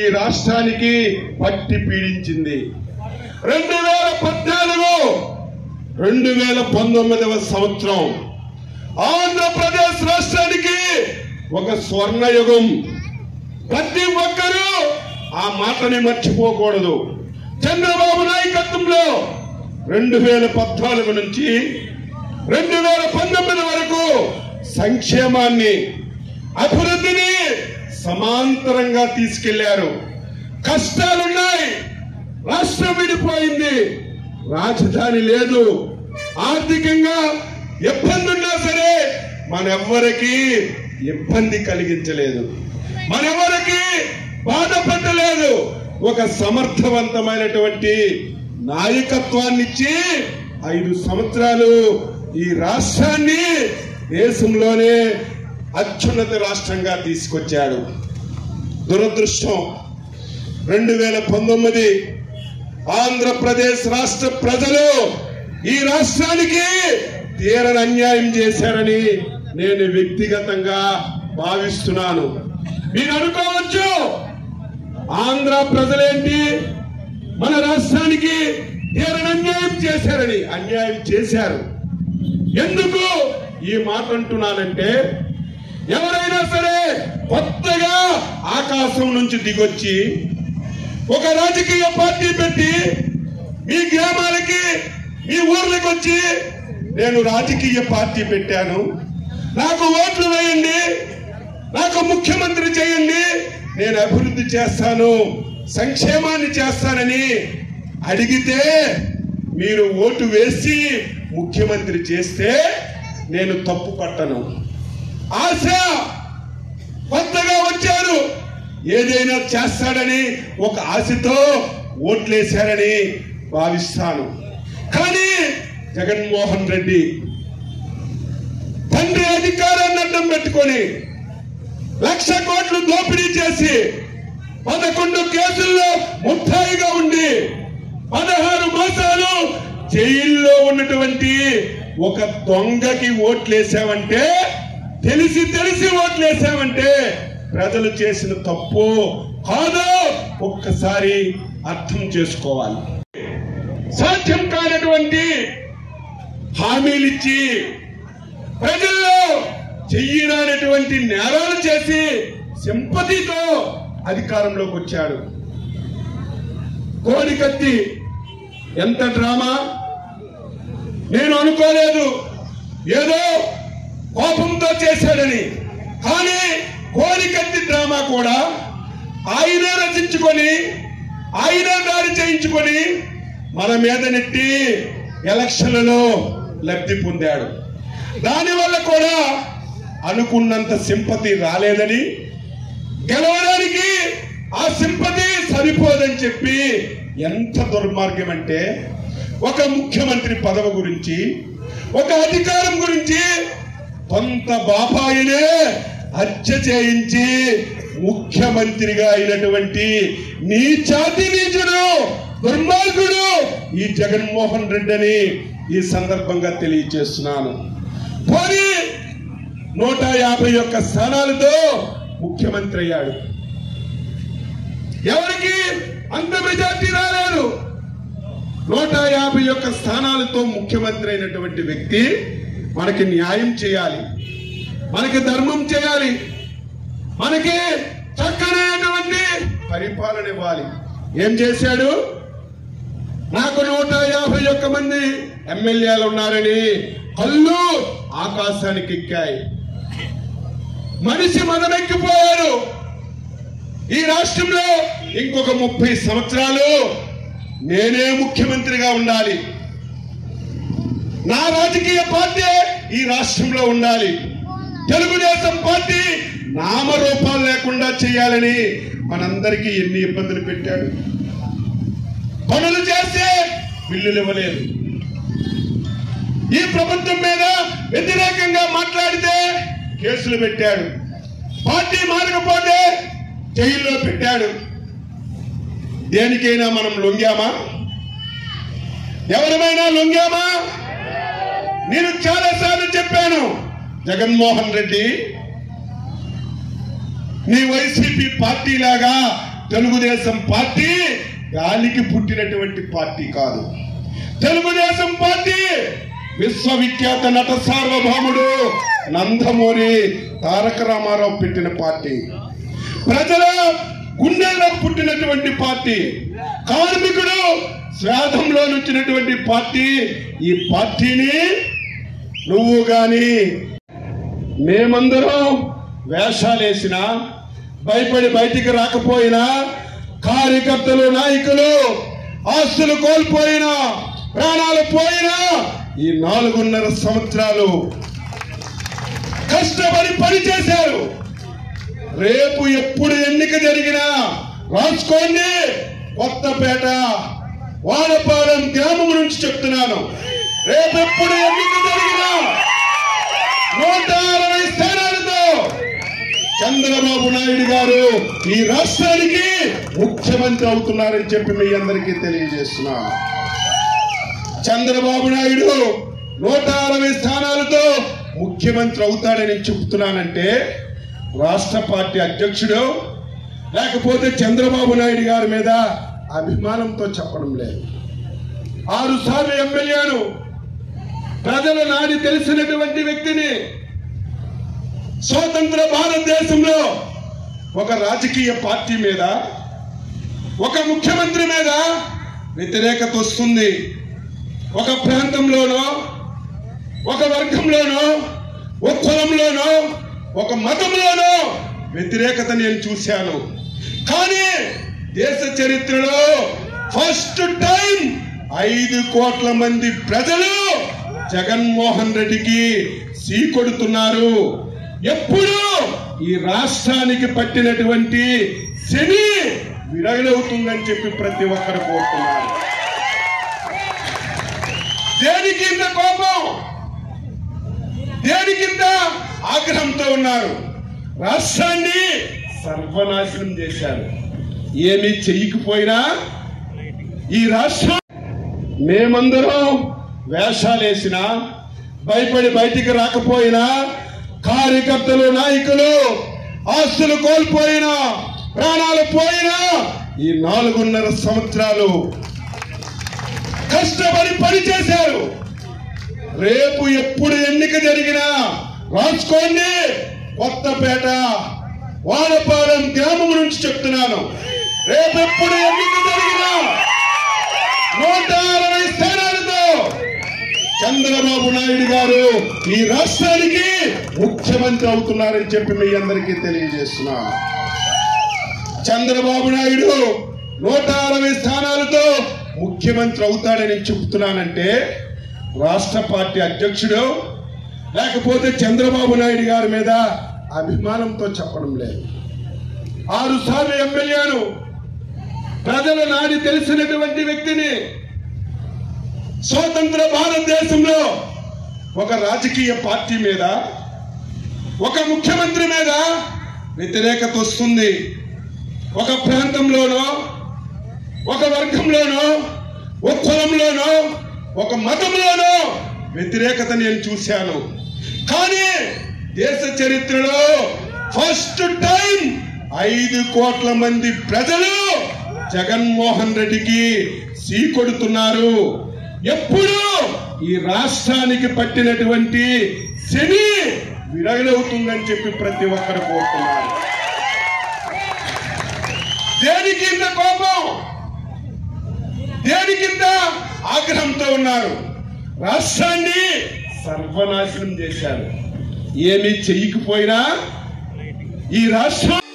రాష్ట్రానికి పట్టి పీడించింది రెండు వేల పద్నాలుగు రెండు వేల పంతొమ్మిదవ సంవత్సరం ఆంధ్రప్రదేశ్ రాష్ట్రానికి ఒక స్వర్ణయుగం ప్రతి ఒక్కరూ ఆ మాటని మర్చిపోకూడదు చంద్రబాబు నాయకత్వంలో రెండు వేల పద్నాలుగు నుంచి రెండు వేల పంతొమ్మిది వరకు సంక్షేమాన్ని అభివృద్ధిని సమాంతరంగా తీసుకెళ్లారు కష్టాలున్నాయి రాష్ట్రం విడిపోయింది రాజధాని లేదు ఆర్థికంగా ఇబ్బంది ఉన్నా సరే మనెవ్వరికి ఇబ్బంది కలిగించలేదు మనెవరికి బాధపడలేదు ఒక సమర్థవంతమైనటువంటి నాయకత్వాన్ని ఇచ్చి ఐదు సంవత్సరాలు ఈ రాష్ట్రాన్ని దేశంలోనే అత్యున్నత రాష్ట్రంగా తీసుకొచ్చాడు దురదృష్టం రెండు వేల పంతొమ్మిది ఆంధ్రప్రదేశ్ రాష్ట్ర ప్రజలు ఈ రాష్ట్రానికి తీరని అన్యాయం చేశారని నేను వ్యక్తిగతంగా భావిస్తున్నాను మీరు అనుకోవచ్చు ఆంధ్ర ప్రజలేంటి మన రాష్ట్రానికి తీరని అన్యాయం చేశారని అన్యాయం చేశారు ఎందుకు ఈ మాట అంటున్నానంటే ఎవరైనా సరే కొత్తగా ఆకాశం నుంచి దిగొచ్చి ఒక రాజకీయ పార్టీ పెట్టి మీ గ్రామాలకి మీ ఊర్లకు వచ్చి నేను రాజకీయ పార్టీ పెట్టాను నాకు ఓట్లు వేయండి నాకు ముఖ్యమంత్రి చేయండి నేను అభివృద్ధి చేస్తాను సంక్షేమాన్ని చేస్తానని అడిగితే మీరు ఓటు వేసి ముఖ్యమంత్రి చేస్తే నేను తప్పు పట్టను ఆశ కొత్తగా వచ్చారు ఏదైనా చేస్తాడని ఒక ఆశతో ఓట్లేశారని భావిస్తాను కానీ జగన్మోహన్ రెడ్డి తండ్రి అధికారాన్ని అడ్డం పెట్టుకొని లక్ష కోట్లు దోపిడీ చేసి పదకొండు కేసుల్లో ముద్దాయిగా ఉండి పదహారు మాసాలు జైల్లో ఉన్నటువంటి ఒక దొంగకి ఓట్లేసామంటే తెలిసి తెలిసి ఓట్లేసామంటే ప్రజలు చేసిన తప్పు కాదో ఒక్కసారి అర్థం చేసుకోవాలి సాధ్యం కానటువంటి హామీలిచ్చి ప్రజల్లో చెయ్యరానటువంటి నేరాలు చేసి సింపతితో అధికారంలోకి వచ్చాడు కోడికత్తి ఎంత డ్రామా నేను అనుకోలేదు ఏదో కోపంతో చేశాడని కానీ కోడికత్తి డ్రామా కూడా ఆయనే రచించుకొని ఆయనే దాడి చేయించుకొని మన మీద నెట్టి ఎలక్షన్లలో లబ్ధి పొందాడు దానివల్ల కూడా అనుకున్నంత సింపతి రాలేదని గెలవడానికి ఆ సింపతి సరిపోదని చెప్పి ఎంత దుర్మార్గం అంటే ఒక ముఖ్యమంత్రి పదవి గురించి ఒక అధికారం గురించి కొంత బాపాయినే హత్య చేయించి ముఖ్యమంత్రిగా అయినటువంటి నీచాతి నీచుడు దుర్మార్గుడు ఈ జగన్మోహన్ రెడ్డి అని ఈ సందర్భంగా తెలియజేస్తున్నాను పోనీ నూట యాభై ఒక్క స్థానాలతో ముఖ్యమంత్రి అయ్యాడు ఎవరికి అంత మెజార్టీ రాలేదు నూట యాభై ఒక్క స్థానాలతో ముఖ్యమంత్రి అయినటువంటి వ్యక్తి మనకి న్యాయం చేయాలి మనకి ధర్మం చేయాలి మనకి చక్కనైనటువంటి పరిపాలన ఇవ్వాలి ఏం చేశాడు నాకు నూట యాభై ఒక్క మంది ఎమ్మెల్యేలు ఉన్నారని కళ్ళు ఆకాశానికి ఎక్కాయి మనిషి మదమెక్కిపోయాడు ఈ రాష్ట్రంలో ఇంకొక ముప్పై సంవత్సరాలు నేనే ముఖ్యమంత్రిగా ఉండాలి నా రాజకీయ పార్టీ ఈ రాష్ట్రంలో ఉండాలి తెలుగుదేశం పార్టీ నామరూపాలు లేకుండా చేయాలని మనందరికీ ఎన్ని ఇబ్బందులు పెట్టాడు పనులు చేస్తే బిల్లులు ఇవ్వలేదు ఈ ప్రభుత్వం మీద వ్యతిరేకంగా మాట్లాడితే కేసులు పెట్టాడు పార్టీ మారకపోతే జైల్లో పెట్టాడు దేనికైనా మనం లొంగామా ఎవరిమైనా లొంగామా నేను చాలా సార్లు చెప్పాను జగన్మోహన్ రెడ్డి నీ వైసీపీ పార్టీ లాగా తెలుగుదేశం పార్టీ గాలికి పుట్టినటువంటి పార్టీ కాదు తెలుగుదేశం పార్టీ విశ్వవిఖ్యాత నట సార్వభౌముడు నందమూరి తారక రామారావు పెట్టిన పార్టీ ప్రజల గుండెల్లో పుట్టినటువంటి పార్టీ కార్మికుడు శ్రాద్ధంలో వచ్చినటువంటి పార్టీ ఈ పార్టీని నువ్వు గాని మేమందరం వేషాలేసినా భయపడి బయటికి రాకపోయినా కార్యకర్తలు నాయకులు ఆస్తులు కోల్పోయినా ప్రాణాలు పోయినా ఈ నాలుగున్నర సంవత్సరాలు కష్టపడి పని చేశారు రేపు ఎప్పుడు ఎన్నిక జరిగినా రాసుకోండి కొత్తపేట వాడపాలెం గ్రామం నుంచి చెప్తున్నాను రేపు ఎప్పుడు ఎన్నిక జరిగినా నూట అరవై స్థానాలతో చంద్రబాబు నాయుడు గారు ఈ రాష్ట్రానికి ముఖ్యమంత్రి అవుతున్నారని చెప్పి మీ అందరికీ తెలియజేస్తున్నా చంద్రబాబు నాయుడు నూట అరవై స్థానాలతో ముఖ్యమంత్రి అవుతాడని చెప్తున్నానంటే రాష్ట్ర పార్టీ అధ్యక్షుడు లేకపోతే చంద్రబాబు నాయుడు గారి మీద అభిమానంతో చెప్పడం లేదు ఆరు సార్లు ఎమ్మెల్యేను ప్రజల నాడి తెలిసినటువంటి వ్యక్తిని స్వతంత్ర భారతదేశంలో ఒక రాజకీయ పార్టీ మీద ఒక ముఖ్యమంత్రి మీద వ్యతిరేకత వస్తుంది ఒక ప్రాంతంలోనో ఒక వర్గంలోనో ఒక కులంలోనో ఒక మతంలోనో వ్యతిరేకత నేను చూశాను కానీ దేశ చరిత్రలో ఫస్ట్ టైం ఐదు కోట్ల మంది ప్రజలు జగన్మోహన్ రెడ్డికి సీ కొడుతున్నారు ఎప్పుడు ఈ రాష్ట్రానికి పట్టినటువంటి శని విరగలవుతుందని చెప్పి ప్రతి ఒక్కరు కోరుతున్నారు దేనికి ఇంత కోపం దేనికింత ఆగ్రహంతో ఉన్నారు రాష్ట్రాన్ని సర్వనాశనం చేశారు ఏమీ చెయ్యకపోయినా ఈ రాష్ట్రం మేమందరం వేషాలేసినా భయపడి బయటికి రాకపోయినా కార్యకర్తలు నాయకులు ఆస్తులు కోల్పోయినా ప్రాణాలు పోయినా ఈ నాలుగున్నర సంవత్సరాలు కష్టపడి పని చేశారు రేపు ఎప్పుడు ఎన్నిక జరిగినా రాసుకోండి కొత్తపేట వాడపాలెం గ్రామం నుంచి చెప్తున్నాను రేపు ఎప్పుడు ఎన్నిక జరిగినా నూట అరవై స్థానాలతో చంద్రబాబు నాయుడు గారు ఈ రాష్ట్రానికి ముఖ్యమంత్రి అవుతున్నారని చెప్పి మీ అందరికీ తెలియజేస్తున్నా చంద్రబాబు నాయుడు నూట అరవై స్థానాలతో ముఖ్యమంత్రి అవుతాడని చెప్తున్నానంటే రాష్ట్ర పార్టీ అధ్యక్షుడు లేకపోతే చంద్రబాబు నాయుడు గారి మీద అభిమానంతో చెప్పడం లేదు ఆరు సార్లు ఎమ్మెల్యేను ప్రజల నాడి తెలిసినటువంటి వ్యక్తిని స్వతంత్ర భారతదేశంలో ఒక రాజకీయ పార్టీ మీద ఒక ముఖ్యమంత్రి మీద వ్యతిరేకత వస్తుంది ఒక ప్రాంతంలోనో ఒక వర్గంలోనో ఒక కులంలోనో ఒక మతంలోనో వ్యతిరేకత నేను చూశాను కానీ దేశ చరిత్రలో ఫస్ట్ టైం ఐదు కోట్ల మంది ప్రజలు జగన్మోహన్ రెడ్డికి సీ కొడుతున్నారు ఎప్పుడు ఈ రాష్ట్రానికి పట్టినటువంటి శని విరగలవుతుందని చెప్పి ప్రతి ఒక్కరు కోరుతున్నారు దేనికి ఇంత కోపం దేనికింత ఆగ్రహంతో ఉన్నారు రాష్ట్రాన్ని సర్వనాశనం చేశారు ఏమీ చెయ్యకపోయినా ఈ రాష్ట్రం